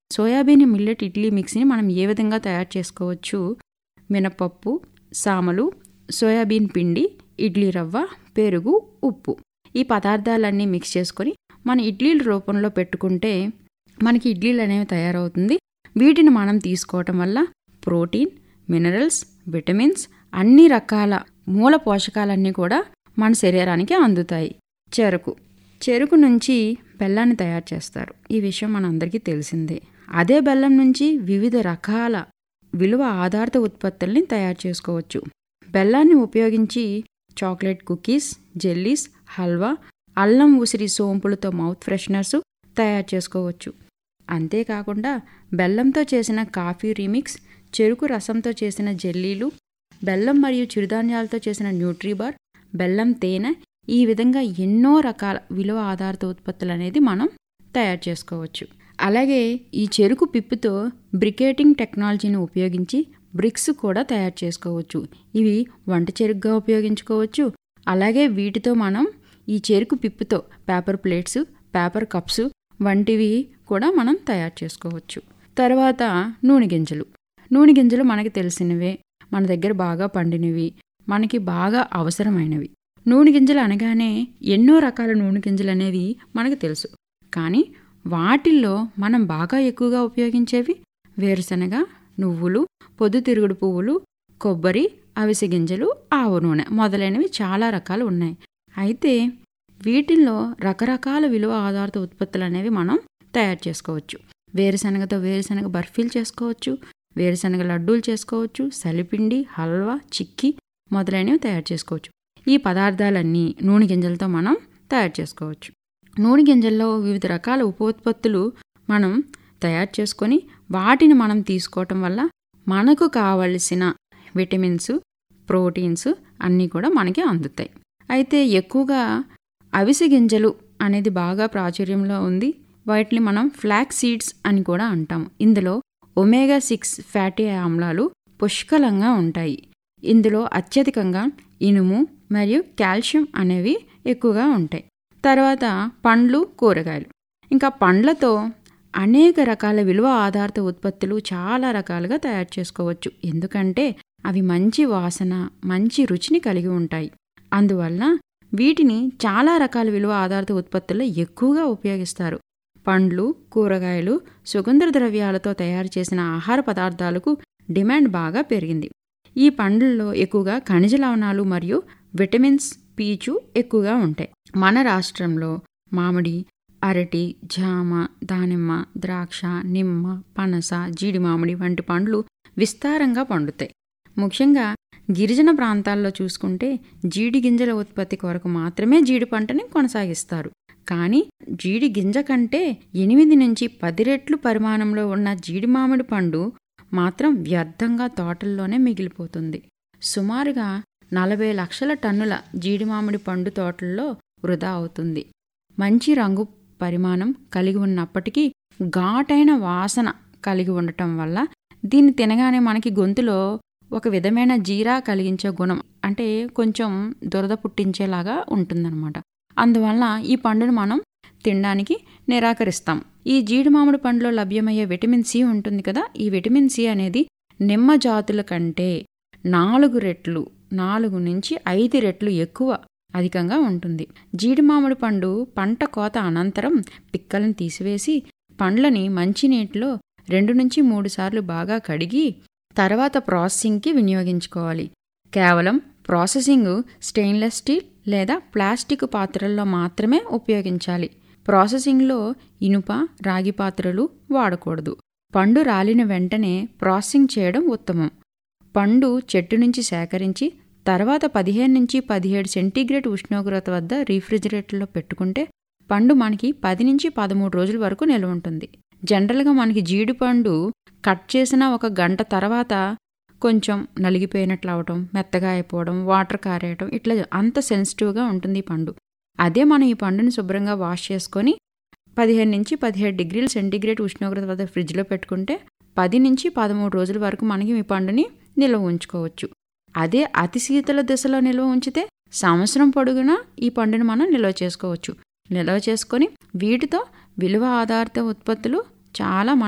soybean millet idli మిక్స్ని మనం ఏ విధంగా తయారు చేసుకోవచ్చు మినపప్పు సామలు సోయాబీన్ పిండి ఇడ్లీ రవ్వ పెరుగు ఉప్పు ఈ పదార్థాలన్నీ మిక్స్ చేసుకొని మన ఇడ్లీల రూపంలో పెట్టుకుంటే మనకి ఇడ్లీలు అనేవి తయారవుతుంది వీటిని మనం తీసుకోవటం వల్ల ప్రోటీన్ మినరల్స్ విటమిన్స్ అన్ని రకాల మూల పోషకాలన్నీ కూడా మన శరీరానికి అందుతాయి చెరకు చెరుకు నుంచి బెల్లాన్ని తయారు చేస్తారు ఈ విషయం మనందరికీ తెలిసిందే అదే బెల్లం నుంచి వివిధ రకాల విలువ ఆధారిత ఉత్పత్తుల్ని తయారు చేసుకోవచ్చు బెల్లాన్ని ఉపయోగించి చాక్లెట్ కుకీస్ జెల్లీస్ హల్వా అల్లం ఉసిరి సోంపులతో మౌత్ ఫ్రెషనర్స్ తయారు చేసుకోవచ్చు అంతేకాకుండా బెల్లంతో చేసిన కాఫీ రీమిక్స్ చెరుకు రసంతో చేసిన జెల్లీలు బెల్లం మరియు చిరుధాన్యాలతో చేసిన న్యూట్రీబార్ బెల్లం తేనె ఈ విధంగా ఎన్నో రకాల విలువ ఆధారిత ఉత్పత్తులు అనేది మనం తయారు చేసుకోవచ్చు అలాగే ఈ చెరుకు పిప్పుతో బ్రికేటింగ్ టెక్నాలజీని ఉపయోగించి బ్రిక్స్ కూడా తయారు చేసుకోవచ్చు ఇవి వంట చెరుకుగా ఉపయోగించుకోవచ్చు అలాగే వీటితో మనం ఈ చెరుకు పిప్పుతో పేపర్ ప్లేట్స్ పేపర్ కప్స్ వంటివి కూడా మనం తయారు చేసుకోవచ్చు తర్వాత నూనె గింజలు నూనె గింజలు మనకి తెలిసినవే మన దగ్గర బాగా పండినవి మనకి బాగా అవసరమైనవి నూనె గింజలు అనగానే ఎన్నో రకాల నూనె గింజలు అనేవి మనకు తెలుసు కానీ వాటిల్లో మనం బాగా ఎక్కువగా ఉపయోగించేవి వేరుశనగ నువ్వులు పొద్దుతిరుగుడు పువ్వులు కొబ్బరి అవిసె గింజలు ఆవు నూనె మొదలైనవి చాలా రకాలు ఉన్నాయి అయితే వీటిల్లో రకరకాల విలువ ఆధారిత ఉత్పత్తులు అనేవి మనం తయారు చేసుకోవచ్చు వేరుశనగతో వేరుశనగ బర్ఫీలు చేసుకోవచ్చు వేరుశనగ లడ్డూలు చేసుకోవచ్చు సలిపిండి హల్వా చిక్కీ మొదలైనవి తయారు చేసుకోవచ్చు ఈ పదార్థాలన్నీ నూనె గింజలతో మనం తయారు చేసుకోవచ్చు నూనె గింజల్లో వివిధ రకాల ఉపోత్పత్తులు మనం తయారు చేసుకొని వాటిని మనం తీసుకోవటం వల్ల మనకు కావలసిన విటమిన్స్ ప్రోటీన్స్ అన్నీ కూడా మనకి అందుతాయి అయితే ఎక్కువగా అవిసె గింజలు అనేది బాగా ప్రాచుర్యంలో ఉంది వాటిని మనం ఫ్లాక్ సీడ్స్ అని కూడా అంటాం ఇందులో ఒమేగా సిక్స్ ఫ్యాటీ ఆమ్లాలు పుష్కలంగా ఉంటాయి ఇందులో అత్యధికంగా ఇనుము మరియు కాల్షియం అనేవి ఎక్కువగా ఉంటాయి తర్వాత పండ్లు కూరగాయలు ఇంకా పండ్లతో అనేక రకాల విలువ ఆధారిత ఉత్పత్తులు చాలా రకాలుగా తయారు చేసుకోవచ్చు ఎందుకంటే అవి మంచి వాసన మంచి రుచిని కలిగి ఉంటాయి అందువల్ల వీటిని చాలా రకాల విలువ ఆధారిత ఉత్పత్తుల్లో ఎక్కువగా ఉపయోగిస్తారు పండ్లు కూరగాయలు సుగంధ ద్రవ్యాలతో తయారు చేసిన ఆహార పదార్థాలకు డిమాండ్ బాగా పెరిగింది ఈ పండ్లలో ఎక్కువగా ఖనిజ లవణాలు మరియు విటమిన్స్ పీచు ఎక్కువగా ఉంటాయి మన రాష్ట్రంలో మామిడి అరటి జామ దానిమ్మ ద్రాక్ష నిమ్మ పనస జీడి మామిడి వంటి పండ్లు విస్తారంగా పండుతాయి ముఖ్యంగా గిరిజన ప్రాంతాల్లో చూసుకుంటే జీడి గింజల ఉత్పత్తి కొరకు మాత్రమే జీడి పంటని కొనసాగిస్తారు కానీ జీడి గింజ కంటే ఎనిమిది నుంచి పది రెట్లు పరిమాణంలో ఉన్న జీడి మామిడి పండు మాత్రం వ్యర్థంగా తోటల్లోనే మిగిలిపోతుంది సుమారుగా నలభై లక్షల టన్నుల జీడి మామిడి పండు తోటల్లో వృధా అవుతుంది మంచి రంగు పరిమాణం కలిగి ఉన్నప్పటికీ ఘాటైన వాసన కలిగి ఉండటం వల్ల దీన్ని తినగానే మనకి గొంతులో ఒక విధమైన జీరా కలిగించే గుణం అంటే కొంచెం దురద పుట్టించేలాగా ఉంటుందన్నమాట అందువల్ల ఈ పండును మనం తినడానికి నిరాకరిస్తాం ఈ జీడి మామిడి పండులో లభ్యమయ్యే విటమిన్ సి ఉంటుంది కదా ఈ విటమిన్ సి అనేది నిమ్మ జాతుల కంటే నాలుగు రెట్లు నాలుగు నుంచి ఐదు రెట్లు ఎక్కువ అధికంగా ఉంటుంది జీడి మామిడి పండు పంట కోత అనంతరం పిక్కలను తీసివేసి పండ్లని మంచినీటిలో రెండు నుంచి మూడు సార్లు బాగా కడిగి తర్వాత ప్రాసెసింగ్కి వినియోగించుకోవాలి కేవలం ప్రాసెసింగ్ స్టెయిన్లెస్ స్టీల్ లేదా ప్లాస్టిక్ పాత్రల్లో మాత్రమే ఉపయోగించాలి ప్రాసెసింగ్లో ఇనుప రాగి పాత్రలు వాడకూడదు పండు రాలిన వెంటనే ప్రాసెసింగ్ చేయడం ఉత్తమం పండు చెట్టు నుంచి సేకరించి తర్వాత పదిహేను నుంచి పదిహేడు సెంటీగ్రేడ్ ఉష్ణోగ్రత వద్ద రీఫ్రిజిరేటర్లో పెట్టుకుంటే పండు మనకి పది నుంచి పదమూడు రోజుల వరకు నిల్వ ఉంటుంది జనరల్గా మనకి జీడి పండు కట్ చేసిన ఒక గంట తర్వాత కొంచెం నలిగిపోయినట్లు అవటం మెత్తగా అయిపోవడం వాటర్ కారేయటం ఇట్లా అంత సెన్సిటివ్గా ఉంటుంది ఈ పండు అదే మనం ఈ పండుని శుభ్రంగా వాష్ చేసుకొని పదిహేను నుంచి పదిహేడు డిగ్రీల సెంటీగ్రేడ్ ఉష్ణోగ్రత వద్ద ఫ్రిడ్జ్లో పెట్టుకుంటే పది నుంచి పదమూడు రోజుల వరకు మనకి ఈ పండుని నిల్వ ఉంచుకోవచ్చు అదే అతి శీతల దశలో నిల్వ ఉంచితే సంవత్సరం పొడుగునా ఈ పండుని మనం నిల్వ చేసుకోవచ్చు నిల్వ చేసుకొని వీటితో విలువ ఆధారిత ఉత్పత్తులు చాలా